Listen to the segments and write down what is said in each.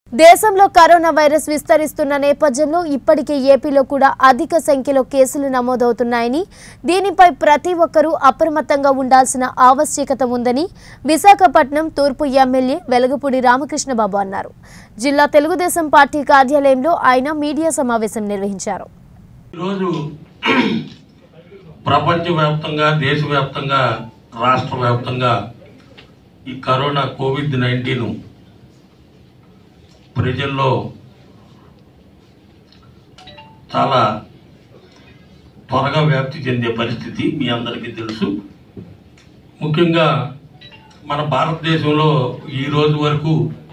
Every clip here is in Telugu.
దేశంలో కరోనా వైరస్ విస్తరిస్తున్న నేపథ్యంలో ఇప్పటికే ఏపీలో కూడా అధిక సంఖ్యలో కేసులు నమోదవుతున్నాయని దీనిపై ప్రతి ఒక్కరూ అప్రమత్తంగా ఉండాల్సిన ఆవశ్యకత ఉందని విశాఖపట్నం తూర్పు ఎమ్మెల్యే వెలగపూడి రామకృష్ణబాబు అన్నారు జిల్లా తెలుగుదేశం పార్టీ కార్యాలయంలో ఆయన మీడియా సమావేశం నిర్వహించారు ఈరోజు ప్రపంచవ్యాప్తంగా దేశవ్యాప్తంగా రాష్ట్ర వ్యాప్తంగా ఈ కరోనా కోవిడ్ నైన్టీన్ ప్రజల్లో చాలా త్వరగా వ్యాప్తి చెందే పరిస్థితి మీ అందరికీ తెలుసు ముఖ్యంగా మన భారతదేశంలో ఈ రోజు వరకు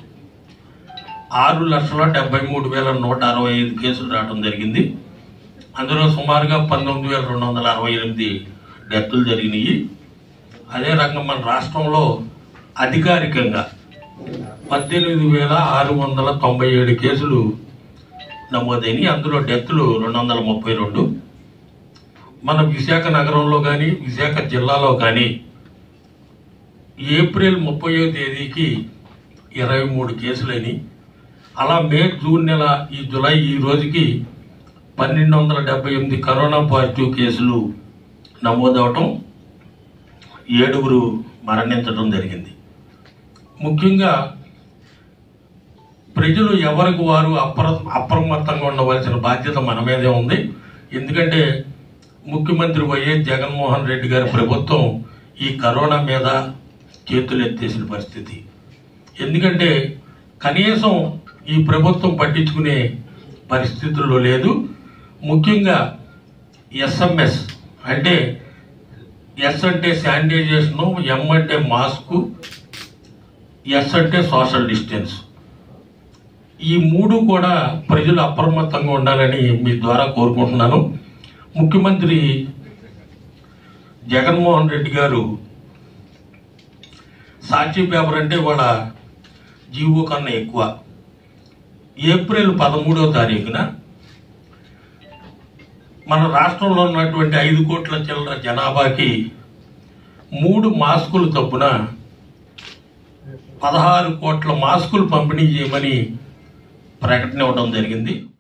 ఆరు లక్షల డెబ్బై మూడు వేల నూట అరవై ఐదు కేసులు రావడం జరిగింది అందులో సుమారుగా పంతొమ్మిది వేల రెండు వందల అరవై ఎనిమిది డెత్తులు జరిగినాయి అదే రకంగా మన రాష్ట్రంలో అధికారికంగా పద్దెనిమిది వేల ఆరు వందల తొంభై ఏడు కేసులు నమోదైనవి అందులో డెత్తులు రెండు వందల ముప్పై రెండు మన విశాఖ నగరంలో కానీ విశాఖ జిల్లాలో కానీ ఏప్రిల్ ముప్పయో తేదీకి ఇరవై మూడు కేసులని అలా మే జూన్ నెల ఈ జులై ఈ రోజుకి పన్నెండు వందల డెబ్బై ఎనిమిది కరోనా పాజిటివ్ కేసులు నమోదవటం ఏడుగురు మరణించడం జరిగింది ముఖ్యంగా ప్రజలు ఎవరికి వారు అప్ర అప్రమత్తంగా ఉండవలసిన బాధ్యత మన మీదే ఉంది ఎందుకంటే ముఖ్యమంత్రి వైఎస్ జగన్మోహన్ రెడ్డి గారి ప్రభుత్వం ఈ కరోనా మీద చేతులు ఎత్తేసిన పరిస్థితి ఎందుకంటే కనీసం ఈ ప్రభుత్వం పట్టించుకునే పరిస్థితుల్లో లేదు ముఖ్యంగా ఎస్ఎంఎస్ అంటే ఎస్ అంటే శానిటైజేషను ఎం అంటే మాస్కు ఎస్ అంటే సోషల్ డిస్టెన్స్ ఈ మూడు కూడా ప్రజలు అప్రమత్తంగా ఉండాలని మీ ద్వారా కోరుకుంటున్నాను ముఖ్యమంత్రి జగన్మోహన్ రెడ్డి గారు సాక్షి పేపర్ అంటే వాళ్ళ జీవో కన్నా ఎక్కువ ఏప్రిల్ పదమూడవ తారీఖున మన రాష్ట్రంలో ఉన్నటువంటి ఐదు కోట్ల చిల్లర జనాభాకి మూడు మాస్కులు తప్పున పదహారు కోట్ల మాస్కులు పంపిణీ చేయమని ప్రకటన ఇవ్వడం జరిగింది